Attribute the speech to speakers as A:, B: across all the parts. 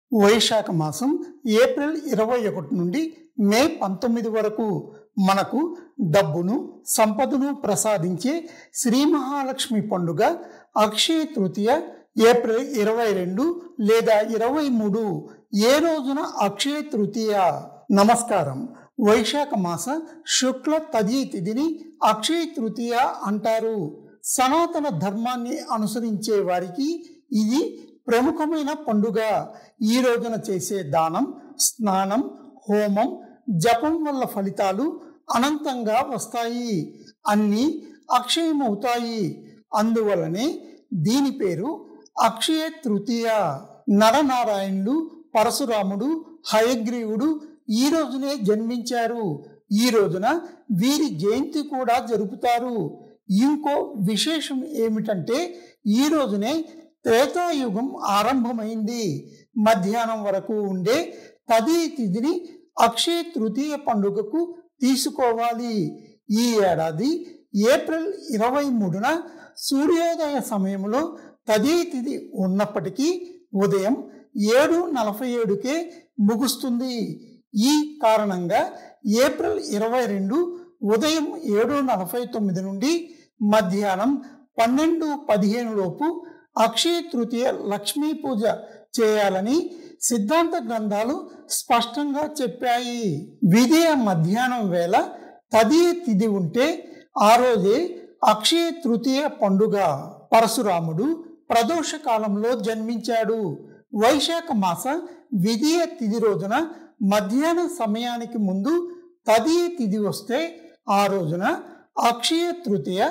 A: వైశాఖ మాసం ఏప్రిల్ ఇరవై ఒకటి నుండి మే పంతొమ్మిది వరకు మనకు డబ్బును సంపదను ప్రసాదించే శ్రీ మహాలక్ష్మి పండుగ అక్షయ తృతీయ ఏప్రిల్ ఇరవై రెండు లేదా ఇరవై మూడు ఏ రోజున అక్షయ తృతీయ నమస్కారం వైశాఖ మాస శుక్ల తదియ తిథిని అక్షయ తృతీయ అంటారు సనాతన ధర్మాన్ని అనుసరించే వారికి ఇది ప్రముఖమైన పండుగ ఈ రోజున చేసే దానం స్నానం హోమం జపం వల్ల ఫలితాలు అనంతంగా వస్తాయి అన్నీ అక్షయమవుతాయి అందువలనే దీని పేరు అక్షయ తృతీయ నరనారాయణుడు పరశురాముడు హయగ్రీవుడు ఈ రోజునే జన్మించారు ఈ రోజున వీరి జయంతి కూడా జరుపుతారు ఇంకో విశేషం ఏమిటంటే ఈ రోజునే త్రేతాయుగం ఆరంభమైంది మధ్యాహ్నం వరకు ఉండే తది తిథిని అక్షయ తృతీయ పండుగకు తీసుకోవాలి ఈ ఏడాది ఏప్రిల్ ఇరవై మూడున సూర్యోదయ సమయంలో తది తిథి ఉన్నప్పటికీ ఉదయం ఏడు నలభై ఏడుకే ముగుస్తుంది ఈ కారణంగా ఏప్రిల్ ఇరవై రెండు ఉదయం ఏడు నలభై తొమ్మిది నుండి మధ్యాహ్నం పన్నెండు పదిహేను లోపు అక్షయ తృతీయ లక్ష్మీ పూజ చేయాలని సిద్ధాంత గ్రంథాలు స్పష్టంగా చెప్పాయి విధియ మధ్యాహ్నం వేళ తదియ తిథి ఉంటే ఆ రోజే అక్షయ తృతీయ పండుగ పరశురాముడు ప్రదోష కాలంలో జన్మించాడు వైశాఖ మాస విధియ తిథి రోజున మధ్యాహ్న సమయానికి ముందు తదియ తిథి వస్తే ఆ రోజున అక్షయ తృతీయ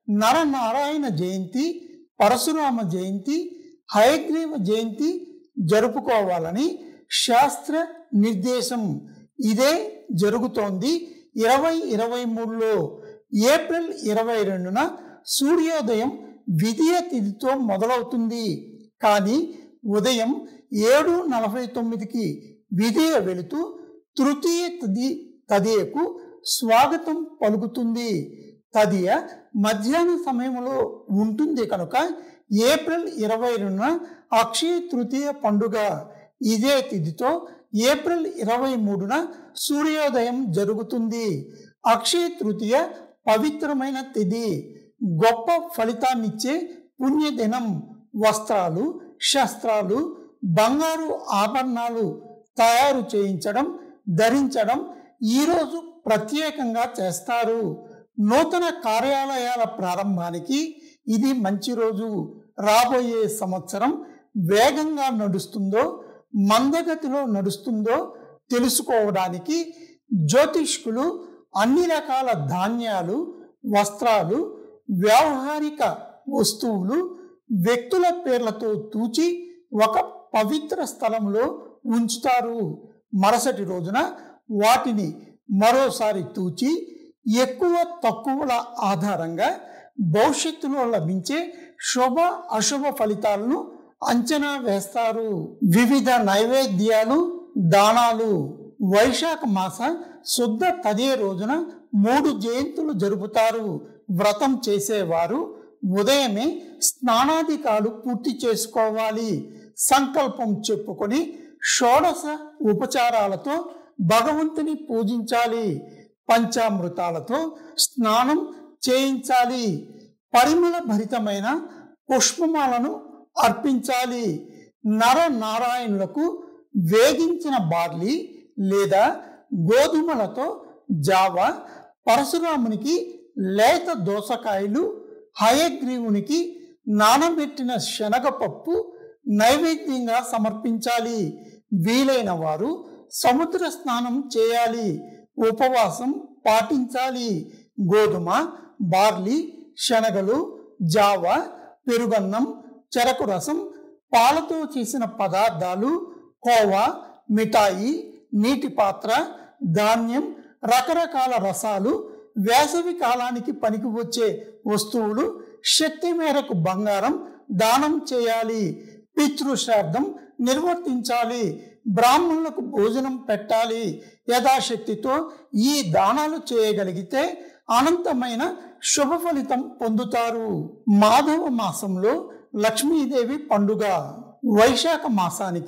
A: నరనారాయణ జయంతి పరశురామ జయంతి హయగ్రీవ జయంతి జరుపుకోవాలని శాస్త్ర నిర్దేశం ఇదే జరుగుతోంది ఇరవై ఇరవై మూడులో ఏప్రిల్ ఇరవై రెండున సూర్యోదయం విధియ తిథితో మొదలవుతుంది కానీ ఉదయం ఏడు నలభై తొమ్మిదికి విధియ వెళుతూ తృతీయ తది తదియకు స్వాగతం పలుకుతుంది తదియ మధ్యాహ్న సమయంలో ఉంటుంది కనుక ఏప్రిల్ ఇరవై రెండున అక్షయ తృతీయ పండుగ ఇదే తిథితో ఏప్రిల్ ఇరవై మూడున సూర్యోదయం జరుగుతుంది అక్షయ తృతీయ పవిత్రమైన తిథి గొప్ప ఫలితాన్నిచ్చే పుణ్యదినం వస్త్రాలు శస్త్రాలు బంగారు ఆభరణాలు తయారు చేయించడం ధరించడం ఈరోజు ప్రత్యేకంగా చేస్తారు నూతన కార్యాలయాల ప్రారంభానికి ఇది మంచి రోజు రాబోయే సంవత్సరం వేగంగా నడుస్తుందో మందగతిలో నడుస్తుందో తెలుసుకోవడానికి జ్యోతిష్కులు అన్ని రకాల ధాన్యాలు వస్త్రాలు వ్యావహారిక వస్తువులు వ్యక్తుల పేర్లతో తూచి ఒక పవిత్ర స్థలంలో ఉంచుతారు మరుసటి రోజున వాటిని మరోసారి తూచి ఎక్కువ తక్కువల ఆధారంగా భవిష్యత్తులో లభించే శుభ అశుభ ఫలితాలను అంచనా వేస్తారు వివిధ నైవేద్యాలు దానాలు వైశాఖ మాస శుద్ధ తదే రోజున మూడు జయంతులు జరుపుతారు వ్రతం చేసేవారు ఉదయమే స్నానాధికాలు పూర్తి చేసుకోవాలి సంకల్పం చెప్పుకొని షోడశ ఉపచారాలతో భగవంతుని పూజించాలి పంచామృతాలతో స్నానం చేయించాలి పరిమళ భరితమైన పుష్పమాలను అర్పించాలి నర నారాయణులకు వేగించిన బార్లీ లేదా గోధుమలతో జావ పరశురామునికి లేత దోసకాయలు హయగ్రీవునికి నానబెట్టిన శనగపప్పు నైవేద్యంగా సమర్పించాలి వీలైన వారు సముద్ర స్నానం చేయాలి ఉపవాసం పాటించాలి గోధుమ బార్లీ శనగలు జావ పెరుగన్నం చెరకు రసం పాలతో చేసిన పదార్థాలు కోవా మిఠాయి నీటి పాత్ర ధాన్యం రకరకాల రసాలు వేసవి కాలానికి పనికి వచ్చే వస్తువులు శక్తి మేరకు బంగారం దానం చేయాలి పితృశ్రాద్ధం నిర్వర్తించాలి బ్రాహ్మణులకు భోజనం పెట్టాలి యథాశక్తితో ఈ దానాలు చేయగలిగితే అనంతమైన శుభ ఫలితం పొందుతారు మాధవ మాసంలో లక్ష్మీదేవి పండుగ వైశాఖ మాసానికి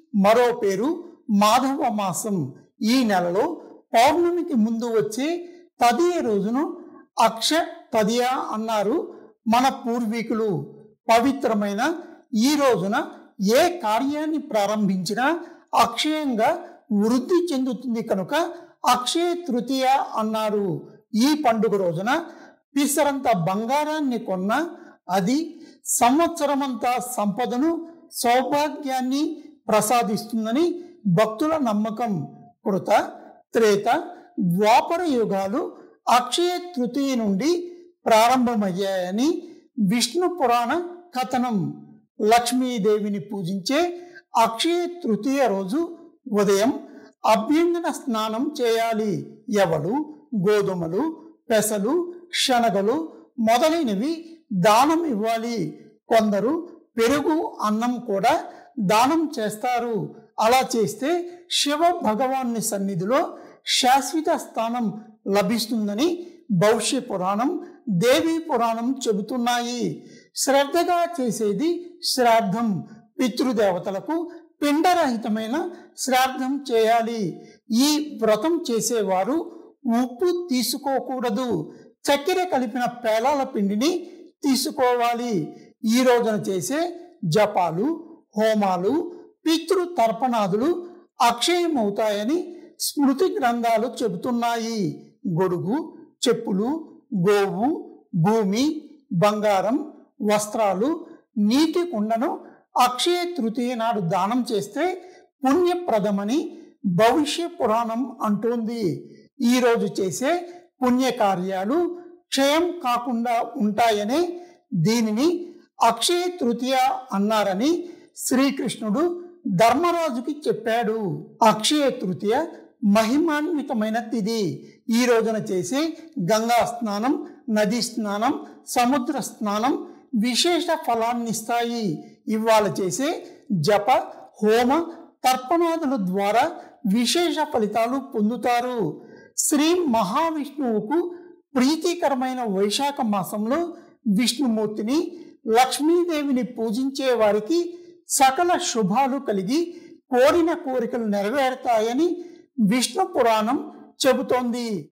A: మరో పేరు మాధవ మాసం ఈ నెలలో పౌర్ణమికి ముందు వచ్చే తదియ రోజును అక్ష తదియ అన్నారు మన పూర్వీకులు పవిత్రమైన ఈ రోజున ఏ కార్యాన్ని ప్రారంభించినా అక్షయంగా వృద్ధి చెందుతుంది కనుక అక్షయ తృతీయ అన్నారు ఈ పండుగ రోజున పిసరంత బంగారాన్ని కొన్న అది సంవత్సరమంతా సంపదను సౌభాగ్యాన్ని ప్రసాదిస్తుందని భక్తుల నమ్మకం కృత త్రేత ద్వాపర యుగాలు అక్షయ తృతీయ నుండి ప్రారంభమయ్యాయని విష్ణు పురాణ కథనం లక్ష్మీదేవిని పూజించే అక్షయ తృతీయ రోజు ఉదయం అభ్యంగన స్నానం చేయాలి ఎవడు గోధుమలు పెసలు శనగలు మొదలైనవి దానం ఇవ్వాలి కొందరు పెరుగు అన్నం కూడా దానం చేస్తారు అలా చేస్తే శివ భగవాన్ని సన్నిధిలో శాశ్వత స్థానం లభిస్తుందని భవిష్య పురాణం దేవీ పురాణం చెబుతున్నాయి శ్రద్ధగా చేసేది శ్రాద్ధం పితృదేవతలకు పిండరహితమైన శ్రాద్ధం చేయాలి ఈ వ్రతం చేసేవారు ఉప్పు తీసుకోకూడదు చక్కెర కలిపిన పేలాల పిండిని తీసుకోవాలి ఈ రోజున చేసే జపాలు హోమాలు పితృ తర్పణాదులు అక్షయమవుతాయని స్మృతి గ్రంథాలు చెబుతున్నాయి గొడుగు చెప్పులు గోవు భూమి బంగారం వస్త్రాలు నీటి కుండను అక్షయ తృతీయ నాడు దానం చేస్తే పుణ్యప్రదమని భవిష్య పురాణం అంటోంది ఈరోజు చేసే పుణ్యకార్యాలు క్షయం కాకుండా ఉంటాయనే దీనిని అక్షయ తృతీయ అన్నారని శ్రీకృష్ణుడు ధర్మరాజుకి చెప్పాడు అక్షయ తృతీయ మహిమాన్వితమైన తిథి ఈ రోజున చేసే గంగా స్నానం నదీ స్నానం సముద్ర స్నానం విశేష ఫలాన్నిస్తాయి ఇవాళ చేసే జప హోమ తర్పణాదుల ద్వారా విశేష ఫలితాలు పొందుతారు శ్రీ మహావిష్ణువుకు ప్రీతికరమైన వైశాఖ మాసంలో విష్ణుమూర్తిని లక్ష్మీదేవిని పూజించే వారికి సకల శుభాలు కలిగి కోరిన కోరికలు నెరవేరుతాయని విష్ణు పురాణం చెబుతోంది